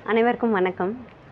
அனைவருக்கும் வணக்கம்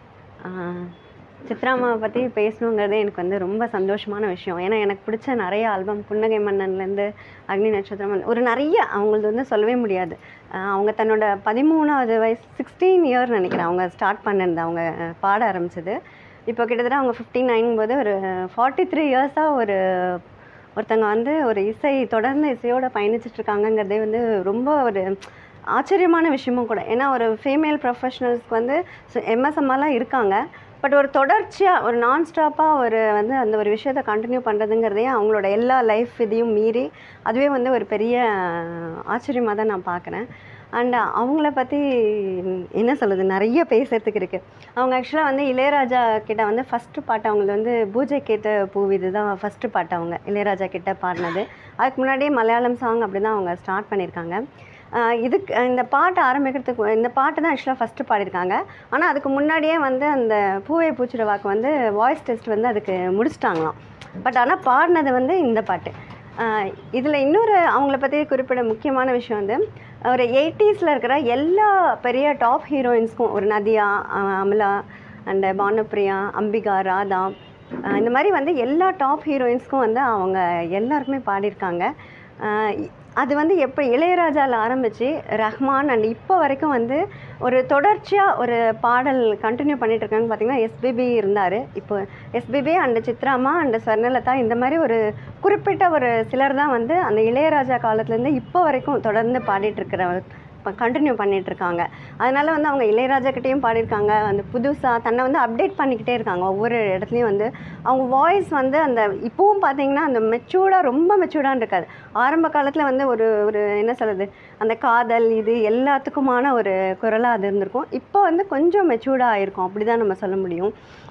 சித்ராமாவை பற்றி பேசணுங்கிறதே எனக்கு வந்து ரொம்ப சந்தோஷமான விஷயம் ஏன்னா எனக்கு பிடிச்ச நிறைய ஆல்பம் புன்னகை மன்னன்லேருந்து அக்னி நட்சத்திரம் ஒரு நிறைய அவங்களது வந்து சொல்லவே முடியாது ஆஹ் அவங்க தன்னோட பதிமூணாவது வயசு சிக்ஸ்டீன் இயர் நினைக்கிறேன் அவங்க ஸ்டார்ட் பண்ணிருந்த அவங்க பாட ஆரம்பிச்சது இப்போ கிட்டத்தட்ட அவங்க ஃபிஃப்டி நைன் போது ஒரு ஃபார்ட்டி த்ரீ இயர்ஸாக ஒரு ஒருத்தங்க வந்து ஒரு இசை தொடர்ந்து இசையோட பயணிச்சுட்டு இருக்காங்கங்கிறதே வந்து ரொம்ப ஒரு ஆச்சரியமான விஷயமும் கூட ஏன்னா ஒரு ஃபீமேல் ப்ரொஃபஷனல்ஸ்க்கு வந்து எம்எஸ்எம்மாலாம் இருக்காங்க பட் ஒரு தொடர்ச்சியாக ஒரு நான் ஸ்டாப்பாக ஒரு வந்து அந்த ஒரு விஷயத்தை கண்டினியூ பண்ணுறதுங்கிறதே அவங்களோட எல்லா லைஃப் இதையும் மீறி அதுவே வந்து ஒரு பெரிய ஆச்சரியமாக தான் நான் பார்க்குறேன் அண்ட் அவங்கள பற்றி என்ன சொல்லுது நிறைய பேசுறதுக்கு இருக்குது அவங்க ஆக்சுவலாக வந்து இளையராஜா கிட்ட வந்து ஃபஸ்ட்டு பாட்டு அவங்களது வந்து பூஜை கேட்ட பூவிது தான் ஃபஸ்ட்டு பாட்டு அவங்க இளையராஜா கிட்ட பாடினது அதுக்கு முன்னாடியே மலையாளம் சாங் அப்படி தான் அவங்க ஸ்டார்ட் பண்ணியிருக்காங்க ஆஹ் இதுக்கு இந்த பாட்டு ஆரம்பிக்கிறதுக்கு இந்த பாட்டு தான் ஆக்சுவலாக ஃபஸ்ட்டு பாடியிருக்காங்க ஆனால் அதுக்கு முன்னாடியே வந்து அந்த பூவை பூச்சிட வாக்கு வந்து வாய்ஸ் டெஸ்ட் வந்து அதுக்கு முடிச்சிட்டாங்களாம் பட் ஆனால் பாடினது வந்து இந்த பாட்டு இதில் இன்னொரு அவங்கள பற்றி குறிப்பிட முக்கியமான விஷயம் வந்து ஒரு எயிட்டிஸில் இருக்கிற எல்லா பெரிய டாப் ஹீரோயின்ஸ்க்கும் ஒரு நதியா அஹ் அமலா அண்ட் பானுப்ரியா அம்பிகா ராதா அஹ் இந்த மாதிரி வந்து எல்லா டாப் ஹீரோயின்ஸ்க்கும் வந்து அவங்க எல்லாருக்குமே பாடியிருக்காங்க அஹ் இ- அது வந்து எப்போ இளையராஜாவில் ஆரம்பித்து ரஹ்மான் அண்ட் இப்போ வரைக்கும் வந்து ஒரு தொடர்ச்சியாக ஒரு பாடல் கண்டினியூ பண்ணிட்டு இருக்காங்க பார்த்தீங்கன்னா எஸ்பிபி இருந்தார் இப்போ எஸ்பிபி அண்ட் சித்ராமா அண்ட் ஸ்வர்ணலதா இந்த மாதிரி ஒரு குறிப்பிட்ட ஒரு சிலர் தான் வந்து அந்த இளையராஜா காலத்துலேருந்து இப்போ வரைக்கும் தொடர்ந்து பாடிட்டு இருக்கிற கண்டினியூ பண்ணிட்டு இருக்காங்க அதனால வந்து அவங்க இளையராஜா கிட்டேயும் பாடியிருக்காங்க அந்த புதுசாக தன்னை வந்து அப்டேட் பண்ணிக்கிட்டே இருக்காங்க ஒவ்வொரு இடத்துலையும் வந்து அவங்க வாய்ஸ் வந்து அந்த இப்போவும் பார்த்தீங்கன்னா அந்த மெச்சூர்டாக ரொம்ப மெச்சூர்டாக இருக்காது ஆரம்ப காலத்தில் வந்து ஒரு ஒரு என்ன சொல்கிறது அந்த காதல் இது எல்லாத்துக்குமான ஒரு குரலாக அது இருந்திருக்கும் இப்போ வந்து கொஞ்சம் மெச்சூர்டாக ஆயிருக்கும் அப்படி தான் நம்ம சொல்ல முடியும்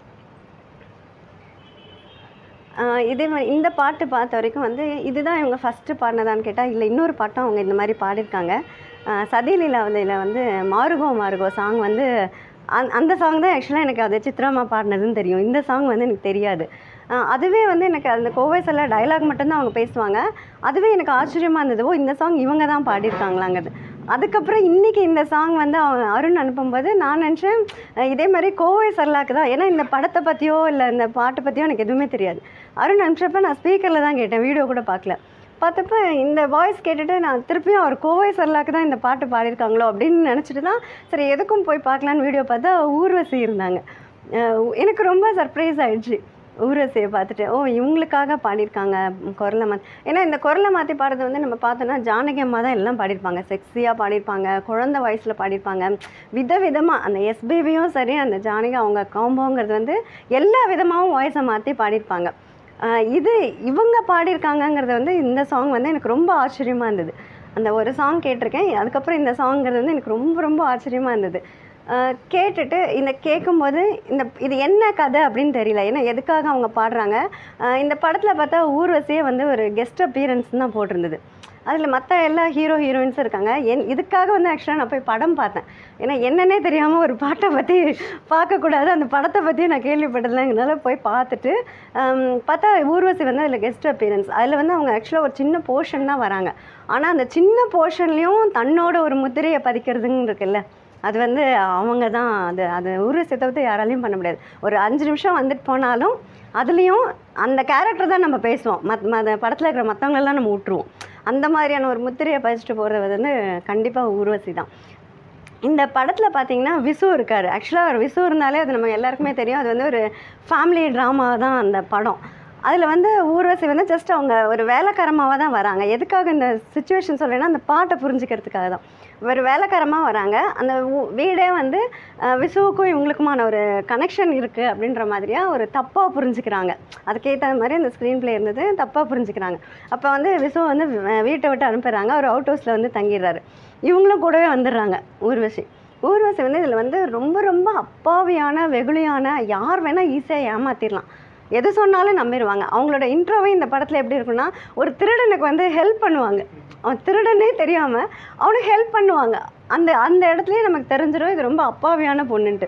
ஆஹ் இதே மாதிரி இந்த பாட்டு பார்த்த வரைக்கும் வந்து இதுதான் இவங்க ஃபஸ்ட்டு பாடினதான்னு கேட்டால் இல்லை இன்னொரு பாட்டும் அவங்க இந்த மாதிரி பாடியிருக்காங்க ஆஹ் சதிலீலாவதில் வந்து மாருகோ மாருகோ சாங் வந்து அந் அந்த சாங் தான் ஆக்சுவலாக எனக்கு அது சித்ராமா பாடினதுன்னு தெரியும் இந்த சாங் வந்து எனக்கு தெரியாது ஆஹ் அதுவே வந்து எனக்கு அந்த கோவை செல்ல டைலாக் மட்டும்தான் அவங்க பேசுவாங்க அதுவே எனக்கு ஆச்சரியமாக இருந்தது ஓ இந்த சாங் இவங்க தான் பாடியிருக்காங்களாங்கிறது அதுக்கப்புறம் இன்றைக்கி இந்த சாங் வந்து அவன் அருண் அனுப்பும்போது நான் நினச்சேன் அஹ் இதே மாதிரி கோவை சரலாக்கு தான் ஏன்னா இந்த படத்தை பற்றியோ இல்லை இந்த பாட்டை பற்றியோ எனக்கு எதுவுமே தெரியாது அருண் அனுப்பிச்சப்ப நான் ஸ்பீக்கரில் தான் கேட்டேன் வீடியோ கூட பார்க்கல பார்த்தப்ப இந்த வாய்ஸ் கேட்டுட்டு நான் திருப்பியும் அவர் கோவை சரலாக்கு தான் இந்த பாட்டு பாடியிருக்காங்களோ அப்படின்னு நினச்சிட்டு தான் சரி எதுக்கும் போய் பார்க்கலான்னு வீடியோ பார்த்தா ஊர்வசி இருந்தாங்க அஹ் எனக்கு ரொம்ப சர்ப்ரைஸ் ஆயிடுச்சு ஊரசியை பார்த்துட்டு ஓ இவங்களுக்காக பாடியிருக்காங்க ம், குரலை மாற்றி ஏன்னா இந்த குரலை மாற்றி பாடுறது வந்து நம்ம பார்த்தோன்னா ஜானகி அம்மா தான் எல்லாம் பாடியிருப்பாங்க செக்ஸியாக பாடியிருப்பாங்க குழந்த வயசில் பாடியிருப்பாங்க விதவிதமாக அந்த எஸ்பிபியும் சரி அந்த ஜானகி அவங்க காம்போங்கிறது வந்து எல்லா விதமாகவும் வாய்ஸை மாற்றி பாடியிருப்பாங்க ஆஹ் இது இவங்க பாடியிருக்காங்கங்கிறது வந்து இந்த சாங் வந்து எனக்கு ரொம்ப ஆச்சரியமாக இருந்தது அந்த ஒரு சாங் கேட்டிருக்கேன் அதுக்கப்புறம் இந்த சாங்கிறது வந்து எனக்கு ரொம்ப ரொம்ப ஆச்சரியமாக இருந்தது ஆஹ் கேட்டுட்டு இந்த கேட்கும்போது இந்த இது என்ன கதை அப்படின்னு தெரியல ஏன்னா எதுக்காக அவங்க பாடுறாங்க ஆஹ் இந்த படத்தில் பார்த்தா ஊர்வசியே வந்து ஒரு கெஸ்ட் அப்பியரன்ஸ் தான் போட்டிருந்தது அதில் மற்ற எல்லா ஹீரோ ஹீரோயின்ஸும் இருக்காங்க என் இதுக்காக வந்து ஆக்சுவலாக நான் போய் படம் பார்த்தேன் ஏன்னா என்னன்னே தெரியாமல் ஒரு பாட்டை பற்றி பார்க்கக்கூடாது அந்த படத்தை பற்றியும் நான் கேள்விப்பட்டதுலங்கிறதுனால போய் பார்த்துட்டு ஆம், பார்த்தா ஊர்வசி வந்து அதில் கெஸ்ட் அப்பியரன்ஸ் அதில் வந்து அவங்க ஆக்சுவலாக ஒரு சின்ன போர்ஷன் தான் வராங்க ஆனால் அந்த சின்ன போர்ஷன்லேயும் தன்னோட ஒரு முத்திரையை பதிக்கிறதுன்னு இருக்குல்ல அது வந்து அவங்க தான் அது அது ஊர்வசியை தவிர்த்து யாராலையும் பண்ண முடியாது ஒரு அஞ்சு நிமிஷம் வந்துட்டு போனாலும் அதுலேயும் அந்த கேரக்டர் தான் நம்ம பேசுவோம் மத் மத படத்தில் இருக்கிற மற்றவங்களெல்லாம் நம்ம விட்டுருவோம் அந்த மாதிரியான ஒரு முத்திரையை பதிச்சுட்டு போகிறது வந்து கண்டிப்பாக ஊர்வசி தான் இந்த படத்தில் பார்த்தீங்கன்னா விசு இருக்கார் ஆக்சுவலாக அவர் விசு இருந்தாலே அது நம்ம எல்லாருக்குமே தெரியும் அது வந்து ஒரு ஃபேமிலி ட்ராமா தான் அந்த படம் அதில் வந்து ஊர்வசி வந்து ஜஸ்ட் அவங்க ஒரு வேலைக்காரமாக தான் வராங்க எதுக்காக இந்த சுச்சுவேஷன் சொல்கிறேன்னா அந்த பாட்டை புரிஞ்சுக்கிறதுக்காக தான் ஒரு வேலைக்காரமாக வராங்க அந்த ஊ- வீடே வந்து அஹ், விசுவுக்கும் இவங்களுக்குமான ஒரு கனெக்ஷன் இருக்குது அப்படின்ற மாதிரியாக ஒரு தப்பாக புரிஞ்சுக்கிறாங்க அதுக்கேற்ற மாதிரி அந்த ஸ்க்ரீன் ப்ளே இருந்தது தப்பாக புரிஞ்சுக்கிறாங்க அப்போ வந்து விசு வந்து அஹ், வீட்டை விட்டு அனுப்புகிறாங்க அவர் அவுட் ஹவுஸில் வந்து தங்கிடுறாரு இவங்களும் கூடவே வந்துடுறாங்க ஊர்வசி ஊர்வசி வந்து இதில் வந்து ரொம்ப ரொம்ப அப்பாவியான வெகுளியான யார் வேணால் ஈஸியாக ஏமாத்திடலாம் எது சொன்னாலும் நம்பிடுவாங்க அவங்களோட இன்ட்ரோவே இந்த படத்தில் எப்படி இருக்குன்னா ஒரு திருடனுக்கு வந்து ஹெல்ப் பண்ணுவாங்க அவன் திருடனே தெரியாமல் அவனுக்கு ஹெல்ப் பண்ணுவாங்க அந்த அந்த இடத்துலயே நமக்கு தெரிஞ்சிடும் இது ரொம்ப அப்பாவியான பொண்ணுன்ட்டு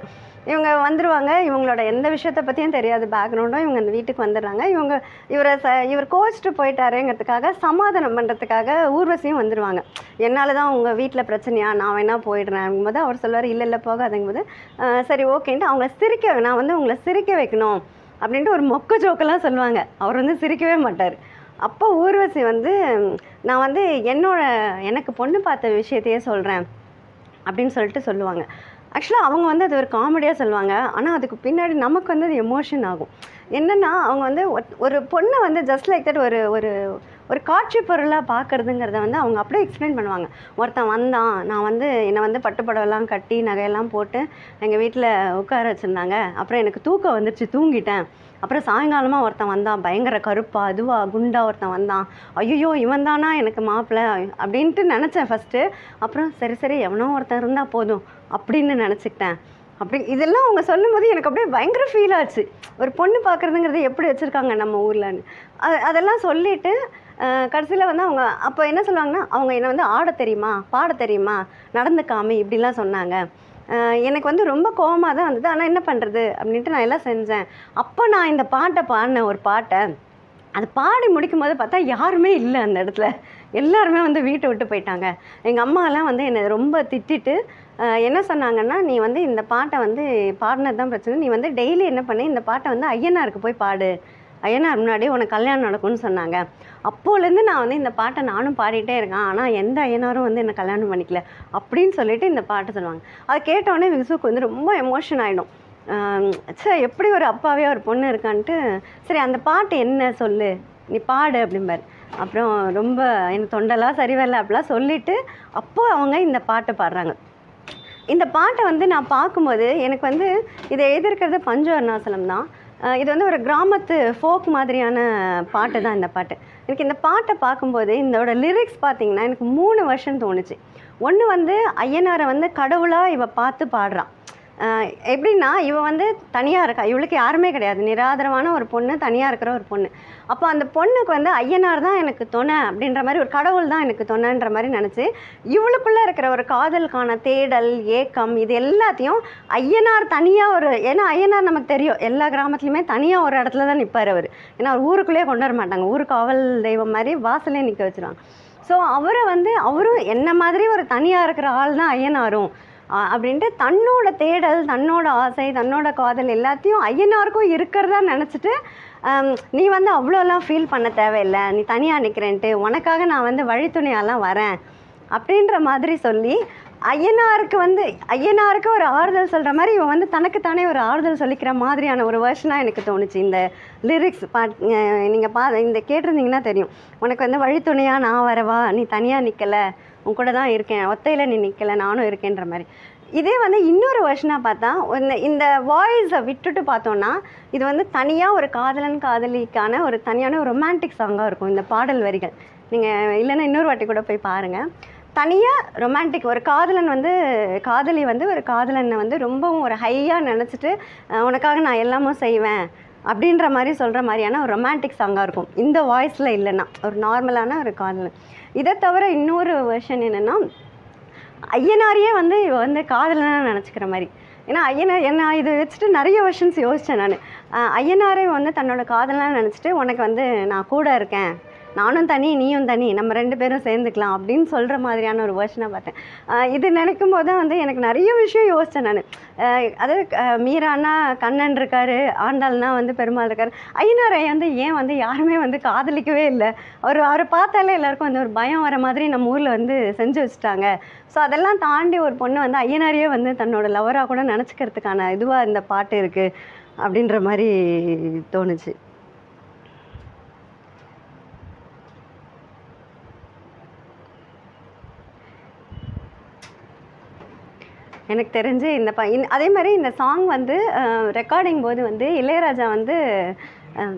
இவங்க வந்துருவாங்க இவங்களோட எந்த விஷயத்தை பற்றியும் தெரியாது பேக்ரவுண்டும் இவங்க இந்த வீட்டுக்கு வந்துடுறாங்க இவங்க இவரை ச இவர் கோச்சிட்டு போயிட்டாருங்கிறதுக்காக சமாதானம் பண்ணுறதுக்காக ஊர்வசியும் வந்துடுவாங்க என்னால் தான் உங்கள் வீட்டில் பிரச்சனையா நான் வேணா போயிடுறேன் போது அவர் சொல்லுவார் இல்லை இல்லை போகாதங்கும்போது "ஆஹ், சரி ஓகேன்ட்டு அவங்கள சிரிக்க நான் வந்து உங்களை சிரிக்க வைக்கணும் அப்படின்ட்டு ஒரு மொக்க ஜோக்கெல்லாம் சொல்லுவாங்க அவர் வந்து சிரிக்கவே மாட்டார் அப்போ ஊர்வசி வந்து நான் வந்து என்னோட எனக்கு பொண்ணு பார்த்த விஷயத்தையே சொல்கிறேன் அப்படின்னு சொல்லிட்டு சொல்லுவாங்க ஆக்சுவலாக அவங்க வந்து அது ஒரு காமெடியாக சொல்லுவாங்க ஆனால் அதுக்கு பின்னாடி நமக்கு வந்து அது எமோஷன் ஆகும் என்னென்னா அவங்க வந்து ஒத்- ஒரு பொண்ணை வந்து ஜஸ்ட் லைக் தட் ஒரு ஒரு ஒரு காட்சி பொருளாக பார்க்குறதுங்கிறத வந்து அவங்க அப்படியே எக்ஸ்பிளைன் பண்ணுவாங்க ஒருத்தன் வந்தான் நான் வந்து என்னை வந்து பட்டுப்படவெல்லாம் கட்டி நகையெல்லாம் போட்டு எங்கள் வீட்டில் உட்கார வச்சுருந்தாங்க அப்புறம் எனக்கு தூக்கம் வந்துருச்சு தூங்கிட்டேன் அப்புறம் சாயங்காலமாக ஒருத்தன் வந்தான் பயங்கர கருப்பா அதுவா குண்டா ஒருத்தன் வந்தான் ஐயோ இவன் தானா எனக்கு மாப்பிள்ளை அப்படின்ட்டு நினச்சேன் ஃபஸ்ட்டு அப்புறம் சரி சரி எவனோ ஒருத்தன் இருந்தால் போதும் அப்படின்னு நினச்சிக்கிட்டேன் அப்படி இதெல்லாம் அவங்க சொல்லும்போது எனக்கு அப்படியே பயங்கர ஃபீல் ஆச்சு ஒரு பொண்ணு பார்க்குறதுங்கிறது எப்படி வச்சுருக்காங்க நம்ம ஊர்லன்னு அது அதெல்லாம் சொல்லிவிட்டு கடைசியில் வந்து அவங்க அப்போ என்ன சொல்லுவாங்கன்னா அவங்க என்னை வந்து ஆட தெரியுமா பாட தெரியுமா நடந்துக்காமி இப்படிலாம் சொன்னாங்க அஹ் எனக்கு வந்து ரொம்ப கோவமாக தான் வந்தது ஆனால் என்ன பண்ணுறது அப்படின்ட்டு நான் எல்லாம் செஞ்சேன் அப்போ நான் இந்த பாட்டை பாடினேன் ஒரு பாட்டை அது பாடி முடிக்கும் போது பார்த்தா யாருமே இல்லை அந்த இடத்துல எல்லாருமே வந்து வீட்டை விட்டு போயிட்டாங்க எங்கள் அம்மாலாம் வந்து என்னை ரொம்ப திட்டிட்டு அஹ், என்ன சொன்னாங்கன்னா நீ வந்து இந்த பாட்டை வந்து பாடினது தான் பிரச்சனை நீ வந்து டெய்லி என்ன பண்ணி இந்த பாட்டை வந்து ஐயனாருக்கு போய் பாடு ஐயனார் முன்னாடி உனக்கு கல்யாணம் நடக்கும்னு சொன்னாங்க அப்போலேருந்து நான் வந்து இந்த பாட்டை நானும் பாடிட்டே இருக்கேன் ஆனால் எந்த ஐயனாரும் வந்து என்னை கல்யாணம் பண்ணிக்கல அப்படின்னு சொல்லிட்டு இந்த பாட்டு சொல்லுவாங்க அதை கேட்டோடனே விசுக்கு வந்து ரொம்ப எமோஷன் ஆகிடும் சே எப்படி ஒரு அப்பாவே ஒரு பொண்ணு இருக்கான்ட்டு சரி அந்த பாட்டு என்ன சொல்லு நீ பாடு அப்படிம்பாரு அப்புறம் ரொம்ப எனக்கு தொண்டெல்லாம் சரி வரல அப்படிலாம் சொல்லிட்டு அப்போ அவங்க இந்த பாட்டை பாடுறாங்க இந்த பாட்டை வந்து நான் பார்க்கும்போது எனக்கு வந்து இதை எழுதியிருக்கிறது பஞ்சு அருணாசலம் தான் அஹ் இது வந்து ஒரு கிராமத்து ஃபோக் மாதிரியான பாட்டு தான் இந்த பாட்டு எனக்கு இந்த பாட்டை பார்க்கும்போது இதோட லிரிக்ஸ் பார்த்தீங்கன்னா எனக்கு மூணு வருஷம் தோணுச்சு ஒன்று வந்து ஐயனாரை வந்து கடவுளாக இவ பார்த்து பாடுறான் அஹ் எப்படின்னா இவ வந்து தனியாக இருக்கா இவளுக்கு யாருமே கிடையாது நிராதரவான ஒரு பொண்ணு தனியாக இருக்கிற ஒரு பொண்ணு அப்போ அந்த பொண்ணுக்கு வந்து ஐயனார் தான் எனக்கு துணை அப்படின்ற மாதிரி ஒரு கடவுள் தான் எனக்கு துணைன்ற மாதிரி நினச்சி இவளுக்குள்ளே இருக்கிற ஒரு காதலுக்கான தேடல் ஏக்கம் இது எல்லாத்தையும் ஐயனார் தனியாக ஒரு ஏன்னா ஐயனார் நமக்கு தெரியும் எல்லா கிராமத்துலையுமே தனியாக ஒரு இடத்துல தான் நிற்பார் அவர் ஏன்னா அவர் ஊருக்குள்ளேயே கொண்டு வர மாட்டாங்க ஊர் காவல் தெய்வம் மாதிரி வாசலே நிற்க வச்சிருவாங்க ஸோ அவரை வந்து அவரும் என்ன மாதிரி ஒரு தனியாக இருக்கிற ஆள் தான் ஐயனாரும் ஆ, அப்படின்ட்டு தன்னோட தேடல் தன்னோட ஆசை தன்னோட காதல் எல்லாத்தையும் ஐயனாருக்கும் இருக்கிறதா நினச்சிட்டு நீ வந்து அவ்வளோலாம் ஃபீல் பண்ண தேவையில்லை நீ தனியாக நிற்கிறேன்ட்டு உனக்காக நான் வந்து வழித்துணையாலாம் வரேன் அப்படின்ற மாதிரி சொல்லி ஐயனாருக்கு வந்து ஐயனாருக்கு ஒரு ஆறுதல் சொல்கிற மாதிரி இவன் வந்து தனக்குத்தானே ஒரு ஆறுதல் சொல்லிக்கிற மாதிரியான ஒரு வேர்ஷனாக எனக்கு தோணுச்சு இந்த லிரிக்ஸ் பாட் நீங்கள் பா இந்த கேட்டிருந்தீங்கன்னா தெரியும் உனக்கு வந்து வழித்துணையாக நான் வரவா நீ தனியாக நிற்கலை உன் கூட தான் இருக்கேன் ஒத்தையில் நீ நிற்கலை நானும் இருக்கேன்ற மாதிரி இதே வந்து இன்னொரு வருஷனாக பார்த்தா இந்த இந்த வாய்ஸை விட்டுட்டு பார்த்தோன்னா இது வந்து தனியாக ஒரு காதலன் காதலிக்கான ஒரு தனியான ஒரு ரொமான்டிக் சாங்காக இருக்கும் இந்த பாடல் வரிகள் நீங்கள் இல்லைன்னா இன்னொரு வாட்டி கூட போய் பாருங்கள் தனியாக ரொமான்டிக் ஒரு காதலன் வந்து காதலி வந்து ஒரு காதலனை வந்து ரொம்பவும் ஒரு ஹையாக நினச்சிட்டு உனக்காக நான் எல்லாமும் செய்வேன் அப்படின்ற மாதிரி சொல்கிற மாதிரியான ஒரு ரொமான்டிக் சாங்காக இருக்கும் இந்த வாய்ஸில் இல்லைன்னா ஒரு நார்மலான ஒரு காதலன் இதை தவிர இன்னொரு வெர்ஷன் என்னென்னா ஐயனாரையே வந்து இவ வந்து காதலனாக நினச்சிக்கிற மாதிரி ஏன்னா ஐயனார் என்ன இது வச்சுட்டு நிறைய வெர்ஷன்ஸ் யோசித்தேன் நான் ஐயனாரே வந்து தன்னோட காதலனாக நினச்சிட்டு உனக்கு வந்து நான் கூட இருக்கேன் நானும் தனி நீயும் தனி நம்ம ரெண்டு பேரும் சேர்ந்துக்கலாம் அப்படின்னு சொல்கிற மாதிரியான ஒரு வேர்ஷனை பார்த்தேன் ஆஹ் இது நினைக்கும் போது தான் வந்து எனக்கு நிறைய விஷயம் யோசித்தேன் நான் அதாவது ஆஹ் மீரானா கண்ணன் இருக்காரு ஆண்டாள்னா வந்து பெருமாள் இருக்காரு ஐயனாரை வந்து ஏன் வந்து யாருமே வந்து காதலிக்கவே இல்லை அவர் அவரை பார்த்தாலே எல்லாருக்கும் வந்து ஒரு பயம் வர மாதிரி நம்ம ஊரில் வந்து செஞ்சு வச்சுட்டாங்க ஸோ அதெல்லாம் தாண்டி ஒரு பொண்ணு வந்து ஐயனாரையே வந்து தன்னோட லவராக கூட நினச்சிக்கிறதுக்கான இதுவாக இந்த பாட்டு இருக்குது அப்படின்ற மாதிரி தோணுச்சு எனக்கு தெரிஞ்சு இந்த ப இந்த- அதே மாதிரி இந்த சாங் வந்து ரெக்கார்டிங் போது வந்து இளையராஜா வந்து அஹ்,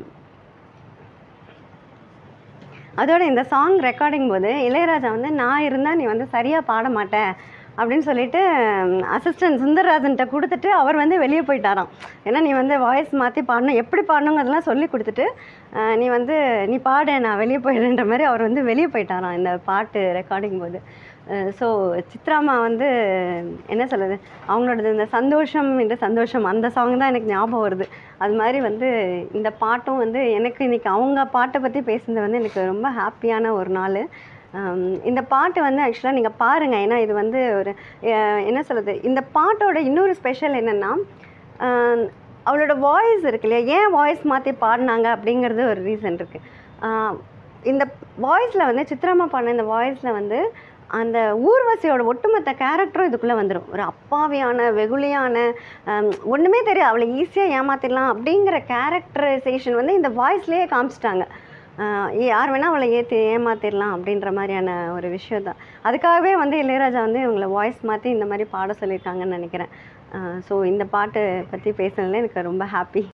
அதோட இந்த சாங் ரெக்கார்டிங் போது இளையராஜா வந்து நான் இருந்தால் நீ வந்து சரியாக பாட மாட்ட அப்படின்னு சொல்லிட்டு அசிஸ்டன்ட் சுந்தரராஜன்கிட்ட கொடுத்துட்டு அவர் வந்து வெளியே போயிட்டாராம் ஏன்னா நீ வந்து வாய்ஸ் மாற்றி பாடணும் எப்படி பாடணுங்கிறதெல்லாம் சொல்லி கொடுத்துட்டு அஹ், நீ வந்து நீ பாடு நான் வெளியே போயிடுன்ற மாதிரி அவர் வந்து வெளியே போயிட்டாராம் இந்த பாட்டு ரெக்கார்டிங் போது ஸோ சித்ராமா வந்து என்ன சொல்கிறது அவங்களோடது இந்த சந்தோஷம் என்று சந்தோஷம் அந்த சாங் தான் எனக்கு ஞாபகம் வருது அது மாதிரி வந்து இந்த பாட்டும் வந்து எனக்கு இன்றைக்கி அவங்க பாட்டை பற்றி பேசுனது வந்து எனக்கு ரொம்ப ஹாப்பியான ஒரு நாள் ஆம், இந்த பாட்டு வந்து ஆக்சுவலாக நீங்கள் பாருங்கள் ஏன்னா இது வந்து ஒரு அஹ், என்ன சொல்கிறது இந்த பாட்டோட இன்னொரு ஸ்பெஷல் என்னென்னா அவளோட வாய்ஸ் இருக்கு இல்லையா ஏன் வாய்ஸ் மாற்றி பாடினாங்க அப்படிங்கிறது ஒரு ரீசன் இருக்குது இந்த வாய்ஸில் வந்து சித்ராமா பாடின இந்த வாய்ஸில் வந்து அந்த ஊர்வசியோட ஒட்டுமொத்த கேரக்டரும் இதுக்குள்ளே வந்துடும் ஒரு அப்பாவியான வெகுளியான ஆம், ஒன்றுமே தெரியாது அவளை ஈஸியாக ஏமாத்திடலாம் அப்படிங்கிற கேரக்டரைசேஷன் வந்து இந்த வாய்ஸ்லேயே காமிச்சிட்டாங்க ஆஹ் யார் வேணால் அவளை ஏற்றி ஏமாத்திடலாம் அப்படின்ற மாதிரியான ஒரு விஷயம் தான் அதுக்காகவே வந்து இளையராஜா வந்து இவங்களை வாய்ஸ் மாற்றி இந்த மாதிரி பாட சொல்லியிருக்காங்கன்னு நினைக்கிறேன் ஸோ இந்த பாட்டு பற்றி பேசுனதுல எனக்கு ரொம்ப ஹாப்பி